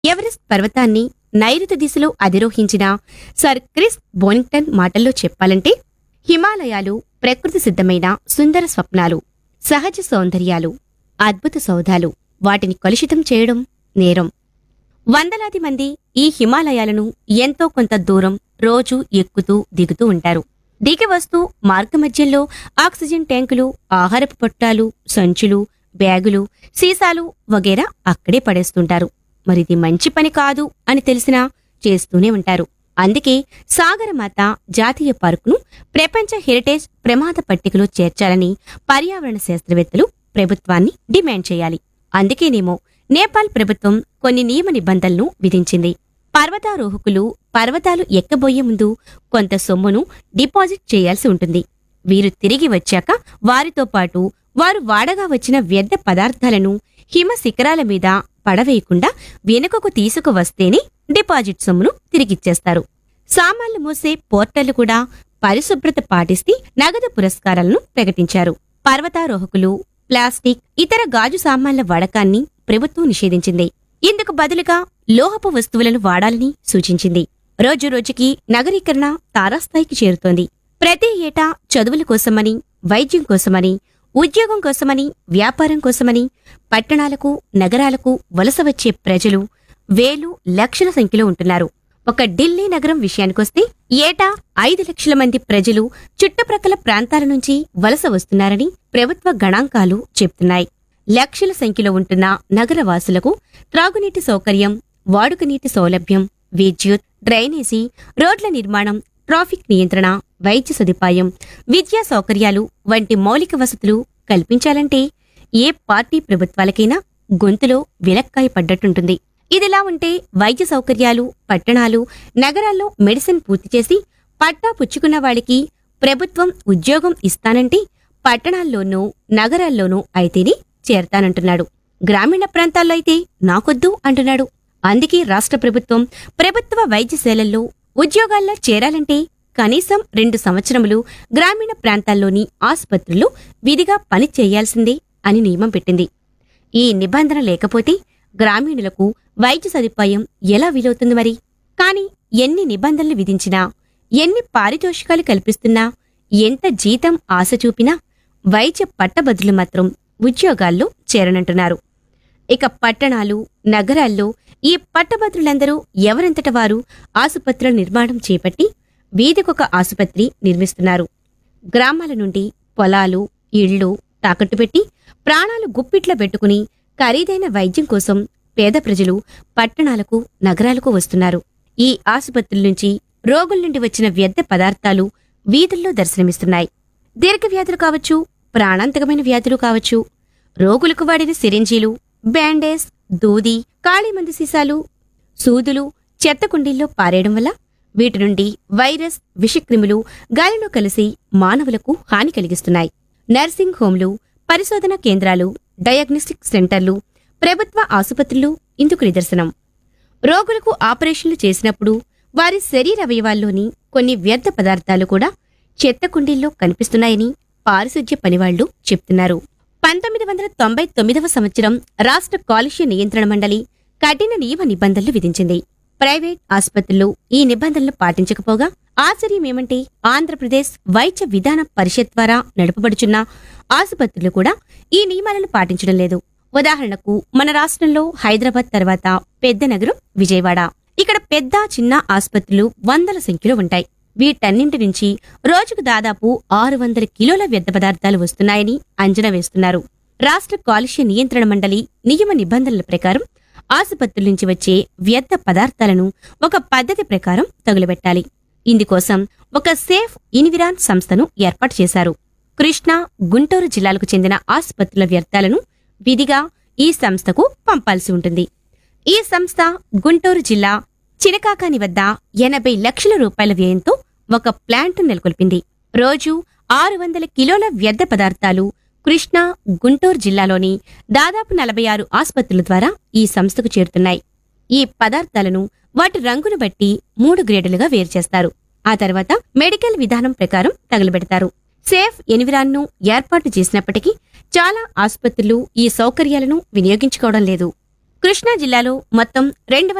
Everest పర్వతాన్ని నైరుతి దిశలో అధిరోహించిన సర్ క్రిస్ బోనింగ్టన్ మాటల్లో చెప్పాలంటే హిమాలయాలు ప్రకృతి సిద్ధమైన సుందర స్వప్నాలు సహజ సౌందర్యాలు అద్భుత సౌధాలు వాటిని కలుషితం చేయడం నేరం వందలాది మంది ఈ హిమాలయాలను ఎంతో కొంత దూరం రోజు ఎక్కుతూ దిగుతూ ఉంటారు దిగి వస్తూ మార్గమధ్యంలో ఆక్సిజన్ ట్యాంకులు ఆహారపు పొట్టాలు సంచులు బ్యాగులు సీసాలు వగేరా అక్కడే పడేస్తుంటారు మరిది మంచి పని కాదు అని తెలిసినా చేస్తూనే ఉంటారు అందుకే సాగరమాత జాతీయ పార్కును ప్రపంచ హెరిటేజ్ ప్రమాద పట్టికలో చేర్చాలని పర్యావరణ శాస్త్రవేత్తలు ప్రభుత్వాన్ని డిమాండ్ చేయాలి అందుకేనేమో నేపాల్ ప్రభుత్వం కొన్ని నియమ నిబంధనలను విధించింది పర్వతారోహకులు పర్వతాలు ఎక్కబోయే ముందు కొంత సొమ్మును డిపాజిట్ చేయాల్సి ఉంటుంది వీరు తిరిగి వచ్చాక వారితో పాటు వారు వాడగా వచ్చిన వ్యర్థ పదార్థాలను హిమ శిఖరాల మీద పడవేయకుండా వెనుకకు తీసుకువస్తేనే డిపాజిట్ సొమ్మును తిరిగిచ్చేస్తారు సామాన్లు మోసే పోర్టర్లు కూడా పరిశుభ్రత పాటిస్తే నగదు పురస్కారాలను ప్రకటించారు పర్వతారోహకులు ప్లాస్టిక్ ఇతర గాజు సామాన్ల వాడకాన్ని ప్రభుత్వం నిషేధించింది ఇందుకు బదులుగా లోహపు వస్తువులను వాడాలని సూచించింది రోజురోజుకి నగరీకరణ తారాస్థాయికి చేరుతోంది ప్రతి ఏటా చదువుల కోసమని వైద్యం కోసమని ఉద్యోగం కోసమని వ్యాపారం కోసమని పట్టణాలకు నగరాలకు వలస వచ్చే ప్రజలు వేలు లక్షల సంఖ్యలో ఉంటున్నారు ఒక ఢిల్లీ నగరం విషయానికొస్తే ఏటా ఐదు లక్షల మంది ప్రజలు చుట్టుప్రక్కల ప్రాంతాల నుంచి వలస వస్తున్నారని ప్రభుత్వ గణాంకాలు చెప్తున్నాయి లక్షల సంఖ్యలో ఉంటున్న నగరవాసులకు త్రాగునీటి సౌకర్యం వాడుక నీటి సౌలభ్యం విద్యుత్ డ్రైనేజీ రోడ్ల నిర్మాణం ట్రాఫిక్ నియంత్రణ వైద్య సదుపాయం విద్యా సౌకర్యాలు వంటి మౌలిక వసతులు కల్పించాలంటే ఏ పార్టీ ప్రభుత్వాలకైనా గొంతులో విలక్కాయ పడ్డట్టుంటుంది ఇదిలా ఉంటే వైద్య సౌకర్యాలు పట్టణాలు నగరాల్లో మెడిసిన్ పూర్తి చేసి పట్టా పుచ్చుకున్న వాడికి ప్రభుత్వం ఉద్యోగం ఇస్తానంటే పట్టణాల్లోనూ నగరాల్లోనూ అయితేనే చేరతానంటున్నాడు గ్రామీణ ప్రాంతాల్లో అయితే నాకొద్దు అంటున్నాడు అందుకే రాష్ట్ర ప్రభుత్వం ప్రభుత్వ వైద్యశాలల్లో ఉద్యోగాల్లో చేరాలంటే కనీసం రెండు సంవత్సరములు గ్రామీణ ప్రాంతాల్లోని ఆసుపత్రుల్లో విధిగా పని చేయాల్సిందే అని నియమం పెట్టింది ఈ నిబంధన లేకపోతే గ్రామీణులకు వైద్య సదుపాయం ఎలా వీలవుతుంది మరి కాని ఎన్ని నిబంధనలు విధించినా ఎన్ని పారితోషికాలు కల్పిస్తున్నా ఎంత జీతం ఆశ చూపినా వైద్య పట్టభద్రులు మాత్రం ఉద్యోగాల్లో చేరనంటున్నారు ఇక పట్టణాలు నగరాల్లో ఈ పట్టభద్రులందరూ ఎవరంతట వారు ఆసుపత్రుల నిర్మాణం చేపట్టి వీధికొక ఆసుపత్రి నిర్మిస్తున్నారు గ్రామాల నుండి పొలాలు ఇళ్ళు తాకట్టు పెట్టి ప్రాణాలు గుప్పిట్ల పెట్టుకుని ఖరీదైన వైద్యం కోసం పేద ప్రజలు పట్టణాలకు నగరాలకు వస్తున్నారు ఈ ఆసుపత్రుల నుంచి రోగుల నుండి వచ్చిన వ్యర్థ పదార్థాలు వీధుల్లో దర్శనమిస్తున్నాయి దీర్ఘవ్యాధులు కావచ్చు ప్రాణాంతకమైన వ్యాధులు కావచ్చు రోగులకు వాడిన సిరింజీలు బ్యాండేజ్ దూది కాళీమందు సీసాలు సూదులు చెత్త కుండీల్లో పారేయడం వల్ల వీటి నుండి వైరస్ విషక్రిములు గాలిలో కలిసి మానవులకు హాని కలిగిస్తున్నాయి నర్సింగ్ హోంలు పరిశోధన కేంద్రాలు డయాగ్నోస్టిక్ సెంటర్లు ప్రభుత్వ ఆసుపత్రులు ఇందుకు నిదర్శనం రోగులకు ఆపరేషన్లు చేసినప్పుడు వారి శరీర అవయవాల్లోని కొన్ని వ్యర్థ పదార్థాలు కూడా చెత్త కుండీల్లో కనిపిస్తున్నాయని పారిశుధ్య పనివాళ్లు చెప్తున్నారు పంతొమ్మిది వందల తొంభై తొమ్మిదవ సంవత్సరం రాష్ట్ర కాలుష్య నియంత్రణ మండలి కఠిన నియమ నిబంధనలు విధించింది ప్రైవేట్ ఆసుపత్రులు ఈ నిబంధనలు పాటించకపోగా ఆశ్చర్యమేమంటే ఆంధ్రప్రదేశ్ వైద్య విధాన పరిషత్ ద్వారా నడపబడుచున్న ఆసుపత్రులు కూడా ఈ నియమాలను పాటించడం లేదు ఉదాహరణకు మన రాష్ట్రంలో హైదరాబాద్ తర్వాత పెద్ద నగరం విజయవాడ ఇక్కడ పెద్ద చిన్న ఆసుపత్రులు వందల సంఖ్యలో ఉంటాయి వీటన్నింటి నుంచి రోజుకు దాదాపు ఆరు వందల కిలోల వ్యర్థ పదార్థాలు వస్తున్నాయని అంచనా వేస్తున్నారు రాష్ట్ర కాలుష్య నియంత్రణ మండలి నియమ నిబంధనల ప్రకారం ఆసుపత్రుల నుంచి వచ్చే వ్యర్థ పదార్థాలను ఒక పద్ధతి ప్రకారం తగులబెట్టాలి ఇందుకోసం ఒక సేఫ్ ఇన్విరాన్ సంస్థను ఏర్పాటు చేశారు కృష్ణా గుంటూరు జిల్లాలకు చెందిన ఆసుపత్రుల వ్యర్థాలను విధిగా ఈ సంస్థకు పంపాల్సి ఉంటుంది ఈ సంస్థ గుంటూరు జిల్లా చినకాకాని వద్ద ఎనభై లక్షల రూపాయల వ్యయంతో ఒక ప్లాంట్ నెలకొల్పింది రోజు ఆరు వందల కిలోల వ్యర్థ పదార్థాలు కృష్ణా గుంటూరు జిల్లాలోని దాదాపు నలభై ఆరు ఆసుపత్రుల ద్వారా ఈ సంస్థకు చేరుతున్నాయి ఈ పదార్థాలను వాటి రంగును బట్టి మూడు గ్రేడులుగా వేరు చేస్తారు ఆ తర్వాత మెడికల్ విధానం ప్రకారం తగులబెడతారు సేఫ్ ఎన్విరాన్ను ఏర్పాటు చేసినప్పటికీ చాలా ఆసుపత్రులు ఈ సౌకర్యాలను వినియోగించుకోవడం లేదు కృష్ణా జిల్లాలో మొత్తం రెండు